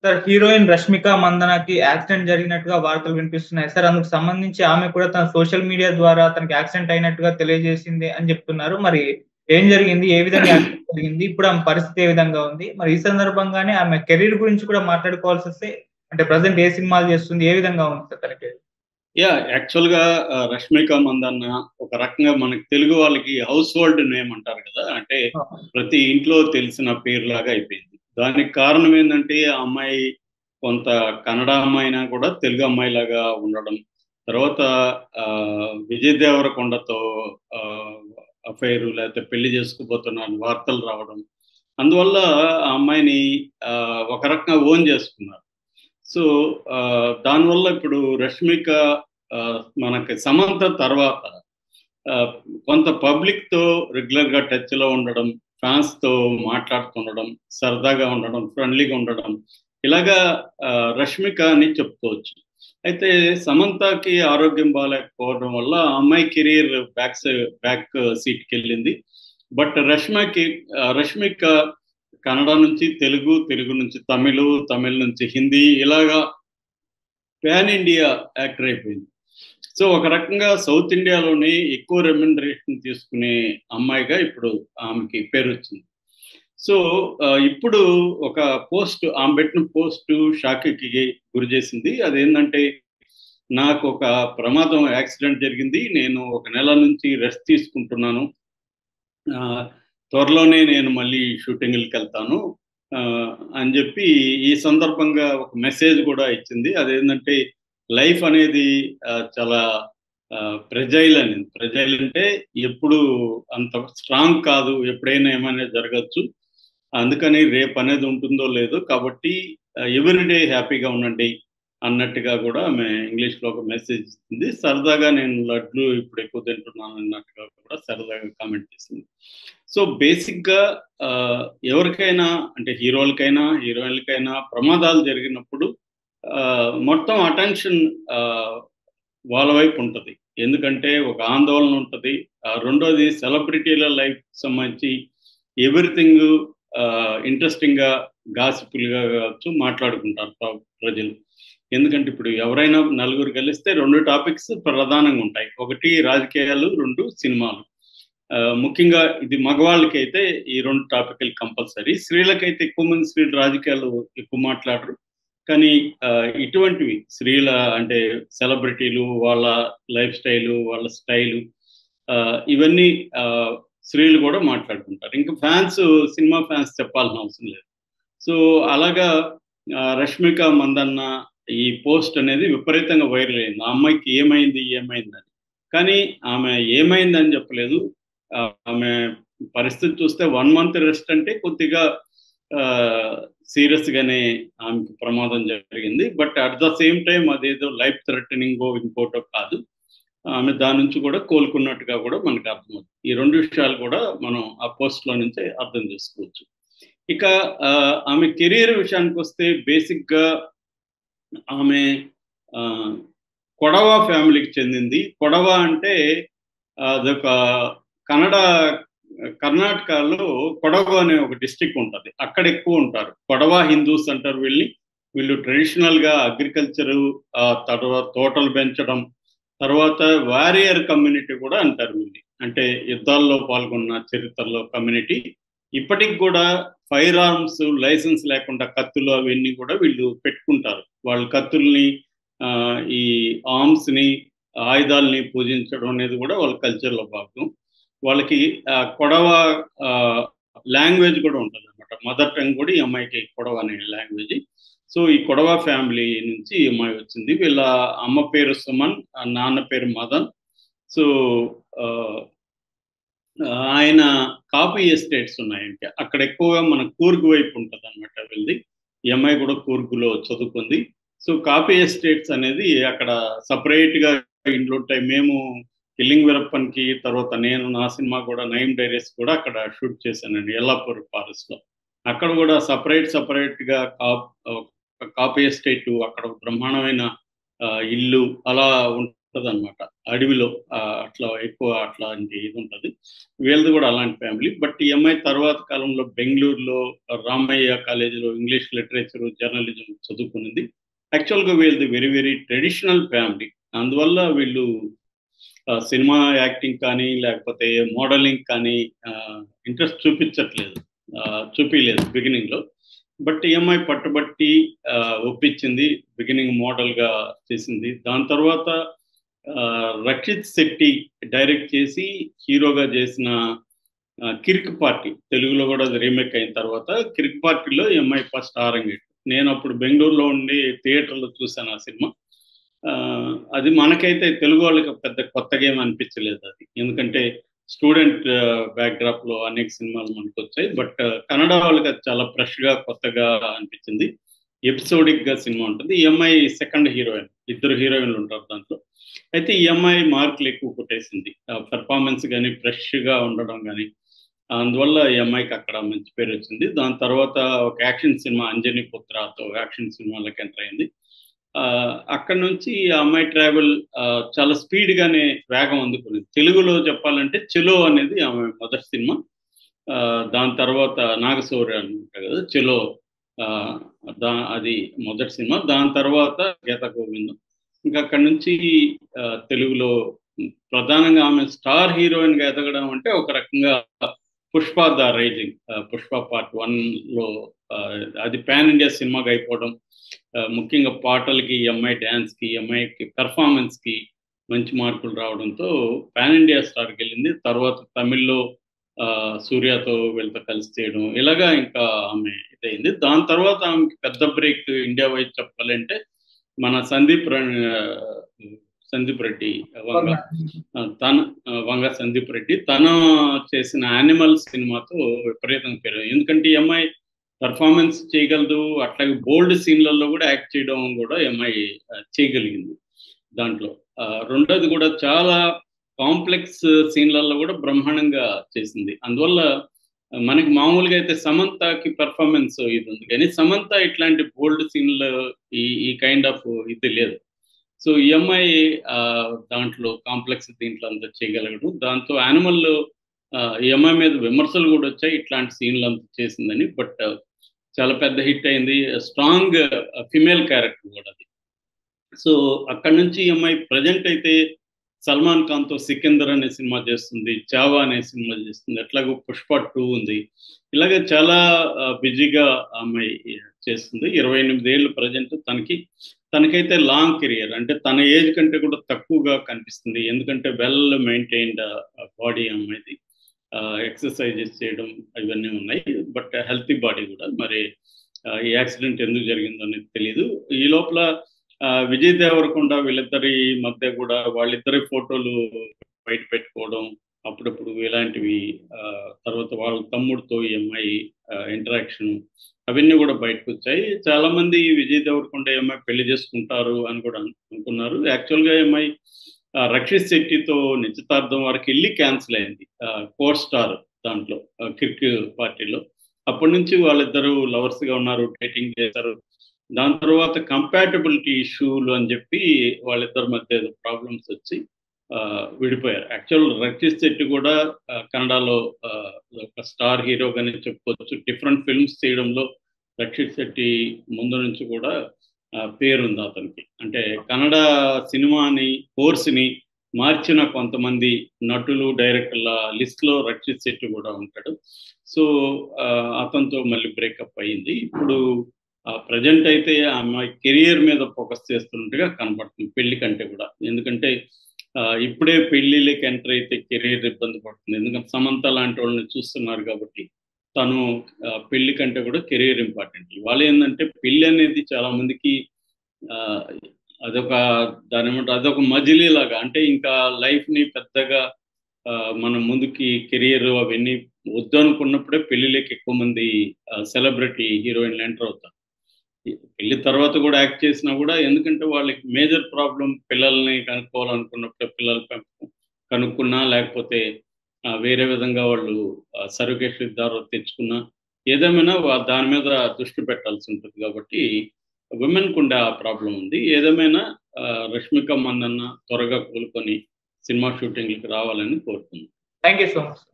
sir heroine Rashmika మందనకి accident జరిగినట్టుగా వార్తలు వినిపిస్తున్నాయి సార్ అందుకు సంబంధించి ఆమె కూడా తన సోషల్ మీడియా ద్వారా తనకి యాక్సిడెంట్ అయినట్టుగా తెలియజేసింది అని చెప్తున్నారు మరి ఏం జరిగింది ఏ విధంగా యాక్సిడెంట్ జరిగింది ఇప్పుడు ఆమె పరిస్థితి ఏ విధంగా ఉంది మరి ఈ సందర్భంగానే ఆమె కెరీర్ గురించి కూడా మాట్లాడుకోవాల్సి వస్తే అంటే ప్రజెంట్ ఏ సినిమాలు చేస్తుంది ఏ విధంగా ఉంది సార్ తనకి యా యాక్చువల్ గా ఆ, రష్మిక మందన్న ఒక రకంగా మనకి తెలుగు వాళ్ళకి హౌస్ హోల్డ్ నేమ్ అంటారు కదా అంటే ప్రతి ఇంట్లో తెలిసిన పేరు లాగా అయిపోయింది దానికి కారణం ఏంటంటే ఆ అమ్మాయి కొంత కన్నడ అమ్మాయి అయినా కూడా తెలుగు అమ్మాయి లాగా ఉండడం తర్వాత ఆ, విజయ్ దేవరకొండతో అఫైర్ లేకపోతే పెళ్లి చేసుకుపోతున్న వార్తలు రావడం అందువల్ల ఆ అమ్మాయిని ఆ, ఒక రకంగా ఓన్ చేసుకున్నారు సో ఆ, దానివల్ల ఇప్పుడు రష్మిక ఆ, మనకి సమంత తర్వాత ఆ, కొంత పబ్లిక్ తో రెగ్యులర్ గా టచ్ లో ఉండడం ఫ్యాన్స్ తో మాట్లాడుతుండడం సరదాగా ఉండడం ఫ్రెండ్లీగా ఉండడం ఇలాగా ఆ, రష్మిక అని చెప్పుకోవచ్చు అయితే సమంతకి ఆరోగ్యం బాగాలేకపోవడం వల్ల ఆ అమ్మాయి కెరీర్ బ్యాక్ బ్యాక్ సీట్కి వెళ్ళింది బట్ రష్మికి ఆ, రష్మిక కన్నడ నుంచి తెలుగు తెలుగు నుంచి తమిళ తమిళ నుంచి హిందీ ఇలాగా పాన్ ఇండియా యాక్టర్ అయిపోయింది సో ఒక రకంగా సౌత్ ఇండియాలోనే ఎక్కువ రెమ్యునరేషన్ తీసుకునే అమ్మాయిగా ఇప్పుడు ఆమెకి పేరు వచ్చింది సో ఆ, ఇప్పుడు ఒక పోస్ట్ ఆమె పెట్టిన పోస్ట్ షాక్కి గురి చేసింది అదేంటంటే నాకు ఒక ప్రమాదం యాక్సిడెంట్ జరిగింది నేను ఒక నెల నుంచి రెస్ట్ తీసుకుంటున్నాను ఆ, త్వరలోనే నేను మళ్ళీ షూటింగ్కి వెళ్తాను ఆ, అని చెప్పి ఈ సందర్భంగా ఒక మెసేజ్ కూడా ఇచ్చింది అదేంటంటే లైఫ్ అనేది ఆ, చాలా ప్రెజైల్ అని ప్రెజైల్ అంటే ఎప్పుడు అంత స్ట్రాంగ్ కాదు ఎప్పుడైనా ఏమైనా జరగచ్చు అందుకని రేపు అనేది ఉంటుందో లేదో కాబట్టి ఎవ్రీడే హ్యాపీగా ఉండండి అన్నట్టుగా కూడా ఆమె ఇంగ్లీష్లో ఒక మెసేజ్ ఇస్తుంది సరదాగా నేను లడ్లు ఇప్పుడు ఎక్కువ తింటున్నాను అన్నట్టుగా కూడా సరదాగా కామెంట్ చేసింది సో బేసిక్గా ఆ, ఎవరికైనా అంటే హీరోలకైనా హీరోయిన్లకైనా ప్రమాదాలు జరిగినప్పుడు ఆ, మొత్తం అటెన్షన్ వాళ్ళ వైపు ఉంటుంది ఎందుకంటే ఒక ఆందోళన ఉంటుంది రెండోది సెలబ్రిటీల లైఫ్ సంబంధించి ఎవ్రీథింగ్ ఇంట్రెస్టింగ్గా గాసిపుల్గా కావచ్చు మాట్లాడుకుంటారు ప్ర- ప్రజలు ఎందుకంటే ఇప్పుడు ఎవరైనా నలుగురు కలిస్తే రెండు టాపిక్స్ ప్రధానంగా ఉంటాయి ఒకటి రాజకీయాలు రెండు సినిమాలు ఆ, ముఖ్యంగా ఇది మగవాళ్ళకి అయితే ఈ రెండు టాపిక్లు కంపల్సరీ స్త్రీలకైతే ఎక్కువ మంది స్త్రీలు రాజకీయాలు ఎక్కువ మాట్లాడరు కానీ ఆ, ఇటువంటివి స్త్రీల అంటే సెలబ్రిటీలు వాళ్ళ లైఫ్ స్టైలు వాళ్ళ స్టైలు ఇవన్నీ ఆ, స్త్రీలు కూడా మాట్లాడుకుంటారు ఇంకా ఫ్యాన్స్ సినిమా ఫ్యాన్స్ చెప్పాల్సిన అవసరం లేదు సో అలాగా ఆ, రష్మిక మందన్న ఈ పోస్ట్ అనేది విపరీతంగా వైరల్ అయింది ఆ అమ్మాయికి ఏమైంది ఏమైంది అని కానీ ఆమె ఏమైందని చెప్పలేదు ఆ, ఆమె పరిస్థితి చూస్తే వన్ మంత్ రెస్ట్ అంటే కొద్దిగా సీరియస్ గానే ఆమెకు ప్రమాదం జరిగింది but at the same time అదేదో లైఫ్ థ్రెటనింగో ఇంకోటో కాదు ఆమె దాని నుంచి కూడా కోలుకున్నట్టుగా కూడా మనకు అర్థమవుతుంది ఈ రెండు విషయాలు కూడా మనం ఆ పోస్ట్ లో నుంచే అర్థం చేసుకోవచ్చు ఇక ఆ, ఆమె కెరీర్ విషయానికి వస్తే బేసిక్ గా ఆమె ఆ, కొడవ ఫ్యామిలీకి చెందింది కొడవ అంటే ఆ, అదొక కన్నడ కర్ణాటకలో కొడవ అనే ఒక డిస్టిక్ ఉంటుంది అక్కడ ఎక్కువ ఉంటారు కొడవ హిందూస్ అంటారు వీళ్ళని వీళ్ళు ట్రెడిషనల్ గా అగ్రికల్చర్ తర్వాత తోటలు పెంచడం తర్వాత వారియర్ కమ్యూనిటీ కూడా అంటారు వీళ్ళని అంటే యుద్ధాల్లో పాల్గొన్న చరిత్రలో కమ్యూనిటీ ఇప్పటికి కూడా ఫైర్ ఆర్మ్స్ లైసెన్స్ లేకుండా కత్తులు అవన్నీ కూడా వీళ్ళు పెట్టుకుంటారు వాళ్ళు కత్తుల్ని ఆ, ఈ ఆర్మ్స్ ని ఆయుధాలని పూజించడం అనేది కూడా వాళ్ళ కల్చర్ లో భాగం వాళ్ళకి ఆ, కొడవ లాంగ్వేజ్ కూడా ఉంటుంది అనమాట మదర్ టంగ్ కూడా ఈ అమ్మాయికి కొడవ అనే లాంగ్వేజ్ సో ఈ కొడవ ఫ్యామిలీ నుంచి ఈ అమ్మాయి వచ్చింది వీళ్ళ అమ్మ పేరు సుమన్ ఆ నాన్న పేరు మదన్ సో ఆ, ఆయన కాఫీ ఎస్టేట్స్ ఉన్నాయంటే అక్కడ ఎక్కువగా మన కూర్గు వైపు ఉంటుంది అనమాట వీళ్ళది ఈ అమ్మాయి కూడా కూర్గులో చదువుకుంది సో కాఫీ ఎస్టేట్స్ అనేది అక్కడ సపరేట్ గా ఇంట్లో ఉంటాయి మేము కిల్లింగ్ వీరప్పన్కి తర్వాత నేను నా సినిమా కూడా నైమ్ డైరీస్ కూడా అక్కడ షూట్ చేశానండి ఎల్లాపూర్ ఫారెస్ట్ లో అక్కడ కూడా సపరేట్ సపరేట్ గా కాప్ కాఫీ ఎస్టేట్ అక్కడ ఒక బ్రహ్మాండమైన ఆ, ఇల్లు అలా ఉంటుంది అనమాట అడవిలో అట్లా ఎక్కువ అట్లాంటి ఇది ఉంటుంది వీళ్ళది కూడా అలాంటి ఫ్యామిలీ బట్ ఈ అమ్మాయి తర్వాత కాలంలో బెంగళూరులో రామయ్య కాలేజీలో ఇంగ్లీష్ లిటరేచర్ జర్నలిజం చదువుకునింది యాక్చువల్గా వీళ్ళది వెరీ వెరీ ట్రెడిషనల్ ఫ్యామిలీ అందువల్ల వీళ్ళు సినిమా యాక్టింగ్ కానీ లేకపోతే మోడలింగ్ కానీ ఇంట్రెస్ట్ చూపించట్లేదు చూపించలేదు బిగినింగ్లో బట్ ఈఎంఐ పట్టుబట్టి ఒప్పించింది బిగినింగ్ మోడల్గా చేసింది దాని తర్వాత రక్షిత్ శెట్టి డైరెక్ట్ చేసి హీరోగా చేసిన కిరిక్ పార్టీ తెలుగులో కూడా అది రీమేక్ అయిన తర్వాత కిరిక్ పార్టీలో ఎంఐ ఫస్ట్ ఆరంగేట్ నేను అప్పుడు బెంగళూరులో ఉండి థియేటర్లో చూశాను ఆ సినిమా అది మనకైతే తెలుగు వాళ్ళకి పెద్ద కొత్తగా ఏమి అనిపించలేదు అది ఎందుకంటే స్టూడెంట్ బ్యాక్డ్రాప్ లో అనేక సినిమాలు మనకు వచ్చాయి బట్ కన్నడ వాళ్ళకి అది చాలా ఫ్రెష్ గా కొత్తగా అనిపించింది ఎపిసోడిక్ గా సినిమా ఉంటుంది ఈఎంఐ సెకండ్ హీరోయిన్ ఇద్దరు హీరోయిన్లు ఉంటారు దాంట్లో అయితే ఈఎంఐ మార్కులు ఎక్కువ కొట్టేసింది పెర్ఫార్మెన్స్ కానీ ఫ్రెష్ గా ఉండడం కానీ అందువల్ల ఈ అమ్మాయికి అక్కడ మంచి పేరు వచ్చింది దాని తర్వాత ఒక యాక్షన్ సినిమా అంజనీ పుత్రతో యాక్షన్ సినిమాలకు ఎంటర్ అయింది అక్కడ నుంచి ఆ అమ్మాయి ట్రావెల్ చాలా స్పీడ్ గానే వేగం అందుకునేది తెలుగులో చెప్పాలంటే చెలో అనేది ఆమె మొదటి సినిమా దాని తర్వాత నాగశౌర్య అనుకుంటా కదా చెలో దా అది మొదటి సినిమా దాని తర్వాత గీత గోవిందం ఇంకా అక్కడ నుంచి తెలుగులో ప్రధానంగా ఆమె స్టార్ హీరోయిన్ గా ఎదగడం అంటే ఒక రకంగా Pushpa the rising Pushpa part one లో అది పాన్ ఇండియా సినిమాగా అయిపోవడం ముఖ్యంగా పాటలకి ఎంఐ డ్యాన్స్కి ఎంఐకి పెర్ఫార్మెన్స్కి మంచి మార్కులు రావడంతో పాన్ ఇండియా స్టార్కి వెళ్ళింది తర్వాత తమిళ్లో సూర్యతో వీళ్ళతో కలిసి చేయడం ఇలాగా ఇంకా ఆమె ఇదైంది దాని తర్వాత ఆమెకి పెద్ద బ్రేక్ ఇండియా వైజ్ చెప్పాలంటే మన సందీప్ సందీప్ రెడ్డి వంగ తన వంగ సందీప్ రెడ్డి తన చేసిన యానిమల్ సినిమాతో విపరీతంగా పెరిగింది ఎందుకంటే ఈ అమ్మాయి పర్ఫార్మెన్స్ చేయగలదు అట్లాగే బోల్డ్ సీన్లలో కూడా యాక్ట్ చేయడం కూడా ఎంఐ చేయగలిగింది దాంట్లో రెండోది కూడా చాలా కాంప్లెక్స్ సీన్లలో కూడా బ్రహ్మాండంగా చేసింది అందువల్ల మనకి మామూలుగా అయితే సమంతకి పెర్ఫార్మెన్స్ ఇది ఉంది కానీ సమంత ఇట్లాంటి బోల్డ్ సీన్లు ఈ ఈ కైండ్ ఆఫ్ ఇది లేదు సో ఈ అమ్మాయి దాంట్లో కాంప్లెక్స్ దీంట్లో అంతా చేయగలగడం దాంతో యానిమల్ ఈ అమ్మాయి మీద విమర్శలు కూడా వచ్చాయి ఇట్లాంటి సీన్లు అంతా చేసిందని బట్ చాలా పెద్ద హిట్ అయింది స్ట్రాంగ్ ఫిమేల్ క్యారెక్టర్ కూడా అది సో అక్కడ నుంచి ఈ అమ్మాయి ప్రజెంట్ అయితే సల్మాన్ ఖాన్తో సికిందర్ అనే సినిమా చేస్తుంది చావా అనే సినిమా చేస్తుంది అట్లాగో పుష్ప టూ ఉంది ఇలాగ చాలా బిజీగా అమ్మాయి చేస్తుంది ఇరవై ఎనిమిది ఏళ్ళు ప్రజెంట్ తనకి తనకైతే లాంగ్ కెరియర్ అంటే తన ఏజ్ కంటే కూడా తక్కువగా కనిపిస్తుంది ఎందుకంటే వెల్ మెయింటైన్డ్ బాడీ అమ్మాయిది ఎక్సర్సైజెస్ చేయడం ఇవన్నీ ఉన్నాయి బట్ హెల్తీ బాడీ కూడా మరి ఈ యాక్సిడెంట్ ఎందుకు జరిగిందో అనేది తెలియదు ఈ లోపల విజయ్ దేవరకొండ వీళ్ళిద్దరి మధ్య కూడా వాళ్ళిద్దరి ఫోటోలు బయట పెట్టుకోవడం అప్పుడప్పుడు ఇలాంటివి తర్వాత వాళ్ళ తమ్ముడితో ఈ అమ్మాయి ఇంటరాక్షన్ అవన్నీ కూడా బయటకు వచ్చాయి చాలా మంది విజయ్ దేవరకొండ అమ్మాయి పెళ్లి చేసుకుంటారు అని కూడా అనుకున్నారు యాక్చువల్గా అమ్మాయి రక్షిత్ శెట్టితో నిశ్చితార్థం వరకు వెళ్ళి క్యాన్సిల్ అయింది కోర్ స్టార్ దాంట్లో కిర్క్ పార్టీలో అప్పటి నుంచి వాళ్ళిద్దరూ లవర్స్ గా ఉన్నారు డేటింగ్ చేశారు దాని తర్వాత కంపాటబిలిటీ ఇష్యూలు అని చెప్పి వాళ్ళిద్దరి మధ్య ప్రాబ్లమ్స్ వచ్చి విడిపోయారు యాక్చువల్ రక్షిత్ శెట్టి కూడా కన్నడలో ఒక స్టార్ హీరోగానే చెప్పుకోవచ్చు డిఫరెంట్ ఫిల్మ్స్ చేయడంలో రక్షిత్ శెట్టి ముందు నుంచి కూడా పేరుంది అతనికి అంటే కన్నడ సినిమాని కోర్స్ని మార్చిన కొంతమంది నటులు డైరెక్టర్ల లిస్ట్లో రక్షిత్ శెట్టి కూడా ఉంటాడు సో అతనితో మళ్ళీ బ్రేకప్ అయ్యింది ఇప్పుడు ప్రజెంట్ అయితే ఆమె కెరియర్ మీద ఫోకస్ చేస్తున్నట్టుగా కనపడుతుంది పెళ్లి కంటే కూడా ఎందుకంటే ఇప్పుడే పెళ్లిళ్ళకి ఎంటర్ అయితే కెరీర్ ఇబ్బంది పడుతుంది ఎందుకంటే సమంత లాంటి వాళ్ళని చూస్తున్నారు కాబట్టి తను పెళ్లి కంటే కూడా కెరీర్ ఇంపార్టెంట్ వాళ్ళు ఏంటంటే పెళ్లి అనేది చాలా మందికి అదొక దాని ఏమంటారు అదొక మజిలీ లాగా అంటే ఇంకా లైఫ్ని పెద్దగా మనం ముందుకి కెరియర్ అవన్నీ వద్దు అనుకున్నప్పుడే పెళ్లిలోకి ఎక్కువ మంది సెలబ్రిటీ హీరోయిన్లు ఎంటర్ అవుతారు పెళ్లి తర్వాత కూడా యాక్ట్ చేసినా కూడా ఎందుకంటే వాళ్ళకి మేజర్ ప్రాబ్లం పిల్లల్ని కనుక్కోవాలనుకున్నప్పుడు పిల్లల పెంపకం కనుక్కున్నా లేకపోతే వేరే విధంగా వాళ్ళు సర్వకేష్ ద్వారా తెచ్చుకున్నా ఏదేమైనా దాని మీద దృష్టి పెట్టాల్సి ఉంటుంది కాబట్టి విమెన్ కుండే ఆ ప్రాబ్లం ఉంది ఏదేమైనా రష్మిక మందన్న త్వరగా కోలుకొని సినిమా షూటింగ్కి రావాలని కోరుతున్నాను థ్యాంక్ యూ సో మచ్